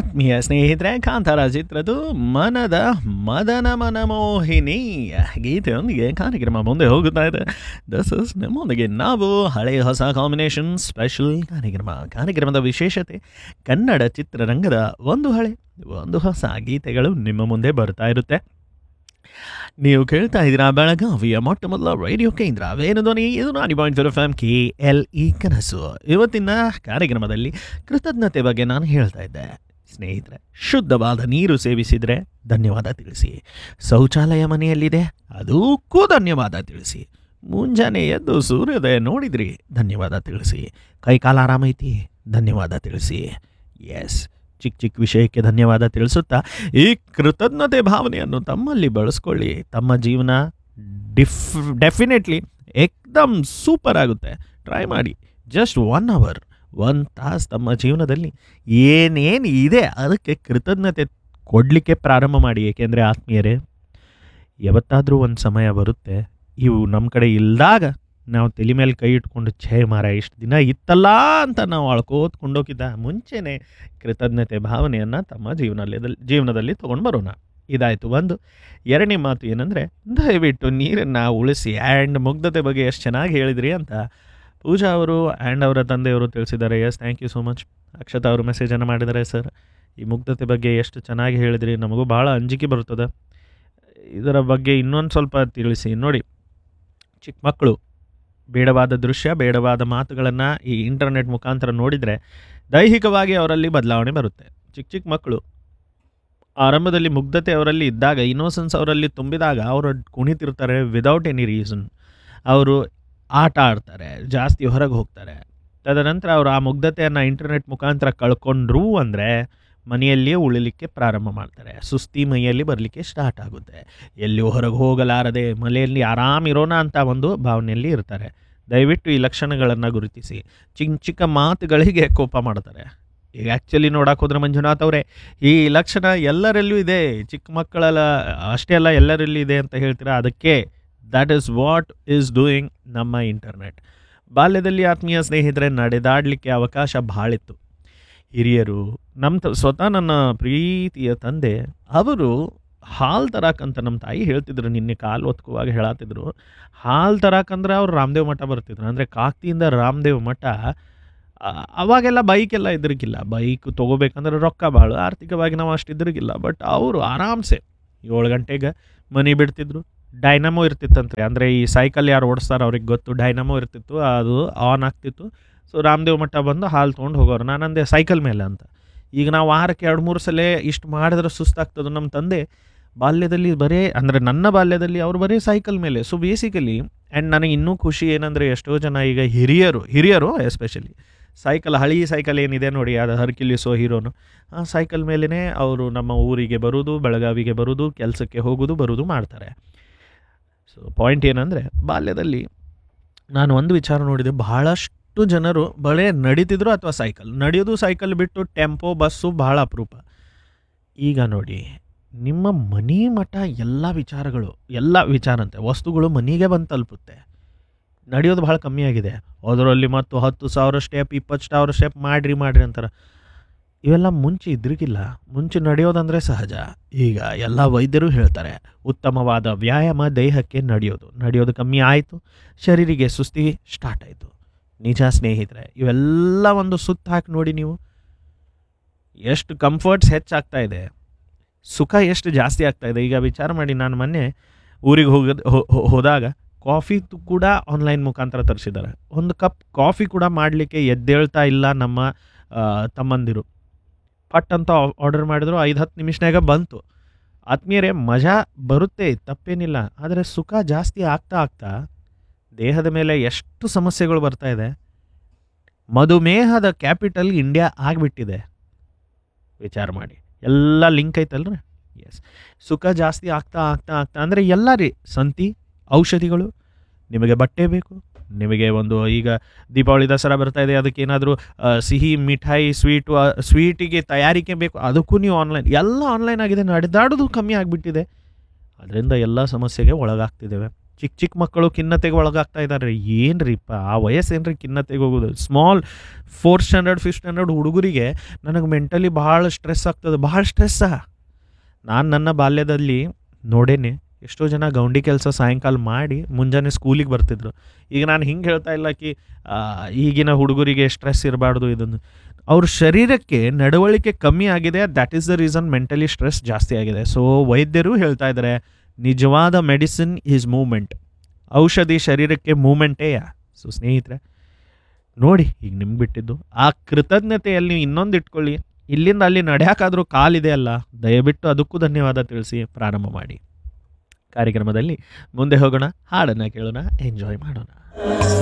ಆತ್ಮೀಯ ಸ್ನೇಹಿತರೆ ಕಾಂತಾರ ಚಿತ್ರದ ಮನದ ಮದನ ಮನಮೋಹಿನಿ ಗೀತೆಯೊಂದಿಗೆ ಕಾರ್ಯಕ್ರಮ ಮುಂದೆ ಹೋಗುತ್ತಾ ಇದೆ ದಸ್ ಇಸ್ ನಿಮ್ಮೊಂದಿಗೆ ನಾವು ಹಳೆಯ ಹೊಸ ಕಾಂಬಿನೇಷನ್ ಸ್ಪೆಷಲ್ ಕಾರ್ಯಕ್ರಮ ಕಾರ್ಯಕ್ರಮದ ವಿಶೇಷತೆ ಕನ್ನಡ ಚಿತ್ರರಂಗದ ಒಂದು ಹಳೆ ಒಂದು ಹೊಸ ಗೀತೆಗಳು ನಿಮ್ಮ ಮುಂದೆ ಬರ್ತಾ ಇರುತ್ತೆ ನೀವು ಕೇಳ್ತಾ ಇದ್ದೀರಾ ಬೆಳಗಾವಿಯ ಮೊಟ್ಟ ಮೊದಲ ರೇಡಿಯೋ ಕೇಂದ್ರ ವೇಣು ಧ್ವನಿ ಇದು ನಾನಿ point four F M K L E ಕನಸು ಇವತ್ತಿನ ಕಾರ್ಯಕ್ರಮದಲ್ಲಿ ಕೃತಜ್ಞತೆ ಬಗ್ಗೆ ನಾನು ಹೇಳ್ತಾ ಇದ್ದೆ ಸ್ನೇಹಿತರೆ ಶುದ್ಧವಾದ ನೀರು ಸೇವಿಸಿದರೆ ಧನ್ಯವಾದ ತಿಳಿಸಿ ಶೌಚಾಲಯ ಮನೆಯಲ್ಲಿದೆ ಅದಕ್ಕೂ ಧನ್ಯವಾದ ತಿಳಿಸಿ ಮುಂಜಾನೆ ಎದ್ದು ಸೂರ್ಯೋದಯ ನೋಡಿದ್ರಿ ಧನ್ಯವಾದ ತಿಳಿಸಿ ಕೈಕಾಲ ಆರಾಮೈತಿ ಧನ್ಯವಾದ ತಿಳಿಸಿ ಎಸ್ ಚಿಕ್ಕ ಚಿಕ್ಕ ವಿಷಯಕ್ಕೆ ಧನ್ಯವಾದ ತಿಳಿಸುತ್ತಾ ಈ ಕೃತಜ್ಞತೆ ಭಾವನೆಯನ್ನು ತಮ್ಮಲ್ಲಿ ಬಳಸ್ಕೊಳ್ಳಿ ತಮ್ಮ ಜೀವನ ಡಿಫ್ ಡೆಫಿನೆಟ್ಲಿ ಏಕ್ದಮ್ ಸೂಪರ್ ಆಗುತ್ತೆ ಟ್ರೈ ಮಾಡಿ ಜಸ್ಟ್ ಒನ್ ಅವರ್ ಒನ್ ತಾಸು ತಮ್ಮ ಜೀವನದಲ್ಲಿ ಏನೇನು ಇದೆ ಅದಕ್ಕೆ ಕೃತಜ್ಞತೆ ಕೊಡಲಿಕ್ಕೆ ಪ್ರಾರಂಭ ಮಾಡಿ ಏಕೆಂದರೆ ಆತ್ಮೀಯರೇ ಯಾವತ್ತಾದರೂ ಒಂದು ಸಮಯ ಬರುತ್ತೆ ಇವು ನಮ್ಮ ಕಡೆ ಇಲ್ದಾಗ ನಾವು ತಲೆ ಮೇಲೆ ಕೈ ಇಟ್ಕೊಂಡು ಛೇ ಮಾರ ಇಷ್ಟು ದಿನ ಇತ್ತಲ್ಲ ಅಂತ ನಾವು ಅಳ್ಕೋತ್ಕೊಂಡೋಗಿದ್ದ ಮುಂಚೆನೇ ಕೃತಜ್ಞತೆ ಭಾವನೆಯನ್ನು ತಮ್ಮ ಜೀವನದಲ್ಲಿ ಜೀವನದಲ್ಲಿ ತೊಗೊಂಡು ಬರೋಣ ಇದಾಯಿತು ಒಂದು ಎರಡನೇ ಮಾತು ಏನಂದರೆ ದಯವಿಟ್ಟು ನೀರನ್ನು ಉಳಿಸಿ ಆ್ಯಂಡ್ ಮುಗ್ಧತೆ ಬಗ್ಗೆ ಎಷ್ಟು ಚೆನ್ನಾಗಿ ಹೇಳಿದ್ರಿ ಅಂತ ಪೂಜಾ ಅವರು ಆ್ಯಂಡ್ ಅವರ ತಂದೆಯವರು ತಿಳಿಸಿದ್ದಾರೆ yes thank you so much Akshata ಅವರು ಮೆಸೇಜನ್ನು ಮಾಡಿದ್ದಾರೆ ಸರ್ ಈ ಮುಗ್ಧತೆ ಬಗ್ಗೆ ಎಷ್ಟು ಚೆನ್ನಾಗಿ ಹೇಳಿದ್ರಿ ನಮಗೂ ಭಾಳ ಅಂಜಿಕೆ ಬರ್ತದೆ ಇದರ ಬಗ್ಗೆ ಇನ್ನೊಂದು ಸ್ವಲ್ಪ ತಿಳಿಸಿ ನೋಡಿ ಚಿಕ್ಕ ಮಕ್ಕಳು ಬೇಡವಾದ ದೃಶ್ಯ ಬೇಡವಾದ ಮಾತುಗಳನ್ನು ಈ ಇಂಟರ್ನೆಟ್ ಮುಖಾಂತರ ನೋಡಿದರೆ ದೈಹಿಕವಾಗಿ ಅವರಲ್ಲಿ ಬದಲಾವಣೆ ಬರುತ್ತೆ ಚಿಕ್ಕ ಚಿಕ್ಕ ಮಕ್ಕಳು ಆರಂಭದಲ್ಲಿ ಮುಗ್ಧತೆ ಅವರಲ್ಲಿ ಇದ್ದಾಗ ಇನ್ನೋಸೆನ್ಸ್ ಅವರಲ್ಲಿ ತುಂಬಿದಾಗ ಅವರು ಕುಣಿತಿರ್ತಾರೆ ವಿದೌಟ್ ಎನಿ ರೀಸನ್ ಅವರು ಆಟ ಆಡ್ತಾರೆ ಜಾಸ್ತಿ ಹೊರಗೆ ಹೋಗ್ತಾರೆ ತದನಂತರ ಅವರು ಆ ಮುಗ್ಧತೆಯನ್ನು ಇಂಟರ್ನೆಟ್ ಮುಖಾಂತರ ಕಳ್ಕೊಂಡ್ರು ಅಂದರೆ ಮನೆಯಲ್ಲಿಯೇ ಉಳಿಲಿಕ್ಕೆ ಪ್ರಾರಂಭ ಮಾಡ್ತಾರೆ ಸುಸ್ತಿ ಮೈಯಲ್ಲಿ ಬರಲಿಕ್ಕೆ ಸ್ಟಾರ್ಟ್ ಆಗುತ್ತೆ ಎಲ್ಲಿಯೂ ಹೊರಗೆ ಹೋಗಲಾರದೆ ಮನೆಯಲ್ಲಿ ಆರಾಮಿರೋಣ ಅಂತ ಒಂದು ಭಾವನೆಯಲ್ಲಿ ಇರ್ತಾರೆ ದಯವಿಟ್ಟು ಈ ಲಕ್ಷಣಗಳನ್ನು ಗುರುತಿಸಿ ಚಿಕ್ಕ ಚಿಕ್ಕ ಮಾತುಗಳಿಗೆ ಕೋಪ ಮಾಡ್ತಾರೆ ಈಗ ಆ್ಯಕ್ಚುಲಿ ನೋಡಕ್ಕೆ ಹೋದ್ರೆ ಮಂಜುನಾಥ್ ಅವರೇ ಈ ಲಕ್ಷಣ ಎಲ್ಲರಲ್ಲೂ ಇದೆ ಚಿಕ್ಕ ಮಕ್ಕಳೆಲ್ಲ ಅಷ್ಟೇ ಅಲ್ಲ ಎಲ್ಲರಲ್ಲಿ ಇದೆ ಅಂತ ಹೇಳ್ತೀರಾ ಅದಕ್ಕೆ that is what is doing ನಮ್ಮ ಇಂಟರ್ನೆಟ್ ಬಾಲ್ಯದಲ್ಲಿ ಆತ್ಮೀಯ ಸ್ನೇಹಿತರೆ ನಡೆದಾಡಲಿಕ್ಕೆ ಅವಕಾಶ ಭಾಳಿತ್ತು ಹಿರಿಯರು ನಮ್ಮ ತ ಸ್ವತಃ ನನ್ನ ಪ್ರೀತಿಯ ತಂದೆ ಅವರು ಹಾಲು ತರಕಂತ ನಮ್ಮ ತಾಯಿ ಹೇಳ್ತಿದ್ರು ನಿನ್ನೆ ಕಾಲು ಒತ್ಕುವಾಗ ಹೇಳತ್ತಿದ್ರು ಹಾಲು ತರಕಂದ್ರೆ ಅವ್ರು ರಾಮದೇವ್ ಮಠ ಬರ್ತಿದ್ರು ಅಂದರೆ ಕಾಕ್ತಿಯಿಂದ ರಾಮದೇವ್ ಮಠ ಆ, ಅವಾಗೆಲ್ಲ ಬೈಕೆಲ್ಲ ಇದ್ರಿಗಿಲ್ಲ ಬೈಕ್ ತೊಗೋಬೇಕಂದ್ರೆ ರೊಕ್ಕ ಭಾಳ ಆರ್ಥಿಕವಾಗಿ ನಾವು ಅಷ್ಟು ಇದ್ರಿಗಿಲ್ಲ ಬಟ್ ಅವರು ಆರಾಮ್ಸೆ ಏಳು ಗಂಟೆಗೆ ಮನೆ ಬಿಡ್ತಿದ್ರು ಡೈನಮೋ ಇರ್ತಿತ್ತಂತೆ ಅಂದರೆ ಈ ಸೈಕಲ್ ಯಾರು ಓಡಿಸ್ತಾರೆ ಅವ್ರಿಗೆ ಗೊತ್ತು ಡೈನಮೋ ಇರ್ತಿತ್ತು ಅದು ಆನ್ ಆಗ್ತಿತ್ತು ಸೊ ರಾಮದೇವ್ ಮಠ ಬಂದು ಹಾಲು ತೊಗೊಂಡು ಹೋಗೋರು ನಾನಂದೆ ಸೈಕಲ್ ಮೇಲೆ ಅಂತ ಈಗ ನಾವು ವಾರಕ್ಕೆ ಎರಡು ಮೂರು ಸಲ ಇಷ್ಟು ಮಾಡಿದ್ರೆ ಸುಸ್ತಾಗ್ತದೆ ನಮ್ಮ ತಂದೆ ಬಾಲ್ಯದಲ್ಲಿ ಬರೇ ಅಂದರೆ ನನ್ನ ಬಾಲ್ಯದಲ್ಲಿ ಅವರು ಬರೀ ಸೈಕಲ್ ಮೇಲೆ ಸೊ ಬೇಸಿಕಲಿ ಆ್ಯಂಡ್ ನನಗೆ ಇನ್ನೂ ಖುಷಿ ಏನಂದರೆ ಎಷ್ಟೋ ಜನ ಈಗ ಹಿರಿಯರು ಹಿರಿಯರು ಎಸ್ಪೆಷಲಿ ಸೈಕಲ್ ಹಳಿ ಸೈಕಲ್ ಏನಿದೆ ನೋಡಿ ಅದು ಹರ್ಕಿಲಿಸೋ ಹೀರೋನು ಆ ಸೈಕಲ್ ಮೇಲೇ ಅವರು ನಮ್ಮ ಊರಿಗೆ ಬರೋದು ಬೆಳಗಾವಿಗೆ ಬರೋದು ಕೆಲಸಕ್ಕೆ ಹೋಗೋದು ಬರೋದು ಮಾಡ್ತಾರೆ ಸೊ ಪಾಯಿಂಟ್ ಏನಂದರೆ ಬಾಲ್ಯದಲ್ಲಿ ನಾನು ಒಂದು ವಿಚಾರ ನೋಡಿದೆ ಬಹಳಷ್ಟು ಜನರು ಬಳೆ ನಡೀತಿದ್ರು ಅಥವಾ ಸೈಕಲ್ ನಡೆಯೋದು ಸೈಕಲ್ ಬಿಟ್ಟು ಟೆಂಪೋ ಬಸ್ಸು ಭಾಳ ಅಪರೂಪ ಈಗ ನೋಡಿ ನಿಮ್ಮ ಮನೆ ಮಠ ಎಲ್ಲ ವಿಚಾರಗಳು ಎಲ್ಲ ವಿಚಾರ ಅಂತೆ ವಸ್ತುಗಳು ಮನೆಗೆ ಬಂದು ತಲುಪುತ್ತೆ ನಡೆಯೋದು ಭಾಳ ಕಮ್ಮಿ ಆಗಿದೆ ಅದರಲ್ಲಿ ಮತ್ತು ಹತ್ತು ಸಾವಿರ ಸ್ಟೆಪ್ ಇಪ್ಪತ್ತು ಸಾವಿರ ಸ್ಟೆಪ್ ಮಾಡಿರಿ ಮಾಡಿರಿ ಅಂತಾರೆ ಇವೆಲ್ಲ ಮುಂಚೆ ಇದ್ರಿಗಿಲ್ಲ ಮುಂಚೆ ನಡೆಯೋದಂದರೆ ಸಹಜ ಈಗ ಎಲ್ಲ ವೈದ್ಯರು ಹೇಳ್ತಾರೆ ಉತ್ತಮವಾದ ವ್ಯಾಯಾಮ ದೇಹಕ್ಕೆ ನಡೆಯೋದು ನಡೆಯೋದು ಕಮ್ಮಿ ಆಯಿತು ಶರೀರಿಗೆ ಸುಸ್ತಿ ಸ್ಟಾರ್ಟ್ ಆಯಿತು ನಿಜ ಸ್ನೇಹಿತರೆ ಇವೆಲ್ಲ ಒಂದು ಸುತ್ತ ಹಾಕಿ ನೋಡಿ ನೀವು ಎಷ್ಟು ಕಂಫರ್ಟ್ಸ್ ಹೆಚ್ಚಾಗ್ತಾ ಇದೆ ಸುಖ ಎಷ್ಟು ಜಾಸ್ತಿ ಆಗ್ತಾ ಇದೆ ಈಗ ವಿಚಾರ ಮಾಡಿ ನಾನು ಮೊನ್ನೆ ಊರಿಗೆ ಹೋಗೋದು ಹೋದಾಗ ಕಾಫಿ ತು- ಕೂಡ ಆನ್ಲೈನ್ ಮುಖಾಂತರ ತರಿಸಿದ್ದಾರೆ ಒಂದು ಕಪ್ ಕಾಫಿ ಕೂಡ ಮಾಡಲಿಕ್ಕೆ ಎದ್ದೇಳ್ತಾ ಇಲ್ಲ ನಮ್ಮ ಆ, ತಮ್ಮಂದಿರು ಪಟ್ ಅಂತ ಆರ್ಡರ್ ಮಾಡಿದ್ರು ಐದು ಹತ್ತು ನಿಮಿಷನಾಗ ಬಂತು ಆತ್ಮೀಯರೇ ಮಜಾ ಬರುತ್ತೆ ತಪ್ಪೇನಿಲ್ಲ ಆದರೆ ಸುಖ ಜಾಸ್ತಿ ಆಗ್ತಾ ಆಗ್ತಾ ದೇಹದ ಮೇಲೆ ಎಷ್ಟು ಸಮಸ್ಯೆಗಳು ಬರ್ತಾ ಇದೆ ಮಧುಮೇಹದ ಕ್ಯಾಪಿಟಲ್ ಇಂಡಿಯಾ ಆಗಿಬಿಟ್ಟಿದೆ ವಿಚಾರ ಮಾಡಿ ಎಲ್ಲ ಲಿಂಕ್ ಐತಲ್ರಿ ಎಸ್ ಸುಖ ಜಾಸ್ತಿ ಆಗ್ತಾ ಆಗ್ತಾ ಆಗ್ತಾ ಅಂದರೆ ಎಲ್ಲ ರೀ ಸಂತಿ ಔಷಧಿಗಳು ನಿಮಗೆ ಬಟ್ಟೆ ಬೇಕು ನಿಮಗೆ ಒಂದು ಈಗ ದೀಪಾವಳಿ ದಸರಾ ಬರ್ತಾ ಇದೆ ಅದಕ್ಕೆ ಏನಾದರೂ ಸಿಹಿ ಮಿಠಾಯಿ ಸ್ವೀಟು ಸ್ವೀಟಿಗೆ ತಯಾರಿಕೆ ಬೇಕು ಅದಕ್ಕೂ ನೀವು ಆನ್ಲೈನ್ ಎಲ್ಲ ಆನ್ಲೈನ್ ಆಗಿದೆ ನಡೆದಾಡೋದು ಕಮ್ಮಿ ಆಗಿಬಿಟ್ಟಿದೆ ಅದರಿಂದ ಎಲ್ಲ ಸಮಸ್ಯೆಗೆ ಒಳಗಾಗ್ತಿದ್ದೇವೆ ಚಿಕ್ಕ ಚಿಕ್ಕ ಮಕ್ಕಳು ಖಿನ್ನತೆಗೆ ಒಳಗಾಗ್ತಾ ಇದ್ದಾರೆ ಏನ್ರಿಪ್ಪ ಆ ವಯಸ್ಸೇನ್ರಿ ಖಿನ್ನತೆಗೆ ಹೋಗೋದು small fourth standard fifth standard ಹುಡುಗರಿಗೆ ನನಗೆ ಮೆಂಟಲಿ ಭಾಳ ಸ್ಟ್ರೆಸ್ ಆಗ್ತದೆ ಭಾಳ ಸ್ಟ್ರೆಸ್ಸಾ ನಾನು ನನ್ನ ಬಾಲ್ಯದಲ್ಲಿ ನೋಡೇನೆ ಎಷ್ಟೋ ಜನ ಗೌಂಡಿ ಕೆಲಸ ಸಾಯಂಕಾಲ ಮಾಡಿ ಮುಂಜಾನೆ ಸ್ಕೂಲಿಗೆ ಬರ್ತಿದ್ರು ಈಗ ನಾನು ಹಿಂಗೆ ಹೇಳ್ತಾ ಇಲ್ಲ ಕಿ ಆ, ಈಗಿನ ಹುಡುಗರಿಗೆ ಸ್ಟ್ರೆಸ್ ಇರಬಾರ್ದು ಇದನ್ನು ಅವ್ರ ಶರೀರಕ್ಕೆ ನಡವಳಿಕೆ ಕಮ್ಮಿ ಆಗಿದೆ that is the reason mentally stress ಜಾಸ್ತಿ ಆಗಿದೆ ಸೊ ವೈದ್ಯರು ಹೇಳ್ತಾ ಇದ್ದಾರೆ ನಿಜವಾದ ಮೆಡಿಸಿನ್ ಈಸ್ ಮೂಮೆಂಟ್ ಔಷಧಿ ಶರೀರಕ್ಕೆ ಮೂಮೆಂಟೇ ಸೊ ಸ್ನೇಹಿತರೆ ನೋಡಿ ಈಗ ನಿಮ್ಗೆ ಬಿಟ್ಟಿದ್ದು ಆ ಕೃತಜ್ಞತೆಯಲ್ಲಿ ನೀವು ಇನ್ನೊಂದು ಇಟ್ಕೊಳ್ಳಿ ಇಲ್ಲಿಂದ ಅಲ್ಲಿ ನಡೆಯೋಕ್ಕಾದ್ರೂ ಕಾಲಿದೆ ಅಲ್ಲ ದಯವಿಟ್ಟು ಅದಕ್ಕೂ ಧನ್ಯವಾದ ತಿಳಿಸಿ ಪ್ರಾರಂಭ ಮಾಡಿ ಕಾರ್ಯಕ್ರಮದಲ್ಲಿ ಮುಂದೆ ಹೋಗೋಣ ಹಾಡನ್ನು ಕೇಳೋಣ ಎಂಜಾಯ್ ಮಾಡೋಣ